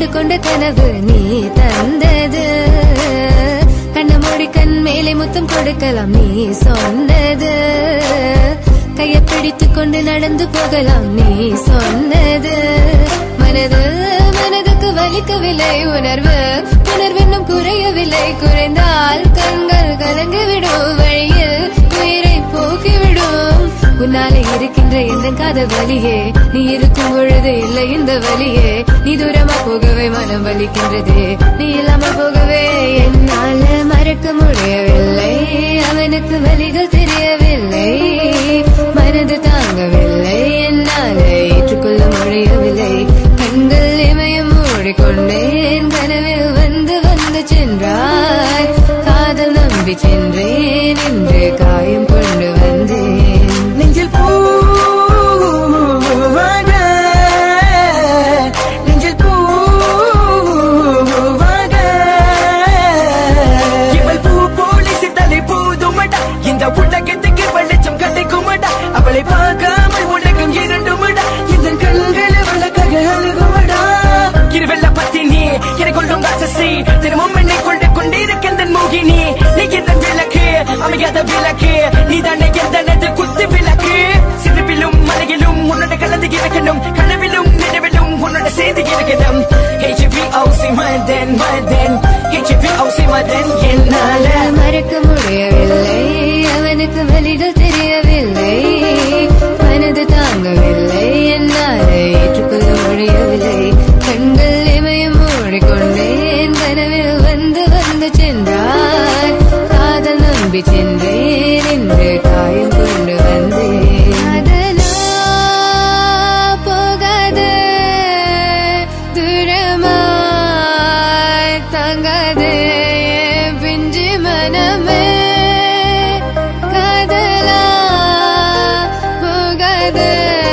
கண்டு கொண்ட கனவு நீ தந்தது கண்ண மூடி கண் மேலே முத்தம் கொடுக்கலாம் நீ சொன்னது கையை பிடித்துக் கொண்டு நடந்து போகலாம் நீ சொன்னது மனது மனதுக்கு வலிக்கவில்லை உணர்வு உணர்வென்னும் குறையவில்லை குறைந்தால் கண்கள் கலங்கிவிடும் வழியில் உயிரை போக்கிவிடும் உன்னாலே இருக்கின்ற எந்த காதல் வலியே நீ இருக்கும் பொழுது இல்லை இந்த வலியே நீ தூரமா போகவே மனம் வலிக்கின்றதே நீ இல்லாம போகவே என்னால மறக்க முடியவில்லை அவனுக்கு வலிகள் தெரியவில்லை மனது தாங்கவில்லை என்னால ஏற்றுக்கொள்ள முடியவில்லை கண்கள் இமயம் மூடிக்கொண்டேன் கனவில் வந்து வந்து சென்றாய் காதல் நம்பி சென்றேன் என்று காயம் கொண்டு வந்தேன் நெஞ்சில் பூவாக நெஞ்சில் பூவாக இவள் பூ போலி சித்தலை பூதுமடா இந்த உலகத்துக்கு வெளிச்சம் கிடைக்குமடா அவளை பார்க்காமல் உலகம் இரண்டுமடா இந்த கண்கள் அவளுக்காக அழுகுமடா இருவெல்ல பத்தினி என்னை கொள்ளும் ராட்சசி தினமும் என்னை கொண்டு கொண்டிருக்கின்ற மோகினி நீ எந்த விளக்கு அமையாத விளக்கு நீ தானே எந்த குத்து விளக்கு சிறுவிலும் மலையிலும் உன்னோட கலந்து இருக்கணும் கனவிலும் நினைவிலும் உன்னோட சேர்ந்து இருக்கணும் HVOC மதன் மதன் HVOC மதன் என்னால மறக்க முடியவில்லை அவனுக்கு வலிகள் தெரியவில்லை மனது தாங்கவில்லை என்னால் ஏற்றுக்கொள்ள முடியவில்லை கண்கள் இமயம் மூடிக்கொண்டேன் கனவில் வந்து வந்து சென்றார் காதல் நம்பி சென்றேன் என்று காயம் கொண்டு வந்தேன் அதனா போகாது தூரமாய் தங்காதே என் பிஞ்சு மனமே காதலா போகாது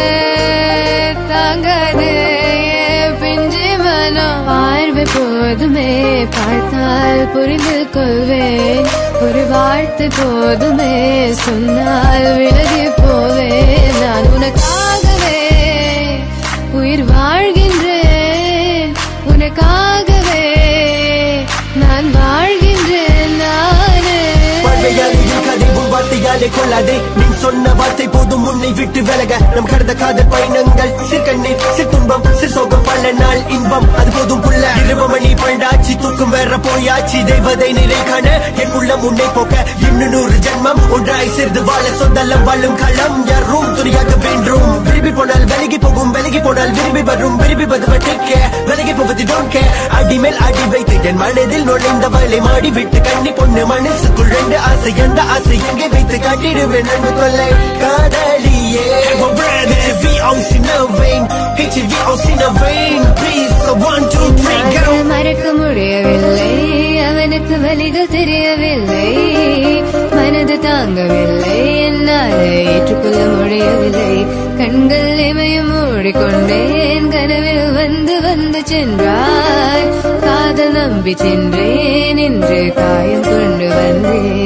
தாங்காதே என் பிஞ்சு மனம் பார்வை போதுமே பார்த்தால் புரிந்து கொள்வேன் ஒரு வார்த்தை போதுமே சொன்னால் விலகி போவேன் நான் உனக்காகவே உயிர் வாழ்கின்றேன் உனக்காகவே நான் வாழ்கின்றேன் நானே வாழ்வையாலே இருக்காதே உன் வார்த்தையாலே கொள்ளாதே நீ சொன்ன வார்த்தை போதும் உன்னை விட்டு விலக நம் கடந்த காதல் பயணங்கள் சிற்கண்ணீர் சிற்துன்பம் சிற்சோகம் பல நாள் இன்பம் அது போதும் புள்ள இருவமணி பண்டாச்சி தூக்கம் வேற போயாச்சி தெய்வதை நிலை காண என் உள்ளம் உன்னை போக்க இன்னும் நூறு ஜென்மம் ஒன்றாய் சேர்ந்து வாழ சொந்தலம் வாழும் களம் யாரும் துணியாக வேண்டும் விரும்பி போனால் விலகி போகும் விலகி போனால் விரும்பி வரும் விரும்பி வருவ டேக் விலகி போவது டோன்ட் கேர் அடி மேல் அடி வைத்து என் மனதில் நுழைந்தவளை மாடி விட்டு கண்ணி பொண்ணு மனசுக்குள் ரெண்டு ஆசை எந்த ஆசை எங்கே வைத்து காட்டிடுவேன் அன்பு கொள்ளை காதலியே HVOC no vein HVOC no vein Please so one two three go அவனை மறக்க முடியவில்லை அவனுக்கு வலிகள் தெரியவில்லை மனது தாங்கவில்லை என்னால் ஏற்றுக்கொள்ள முடியவில்லை கண்கள் இமயம் மூடிக்கொண்டேன் கனவில் வந்து வந்து சென்றாய் காதல் நம்பி சென்றேன் என்று காயம் கொண்டு வந்தேன்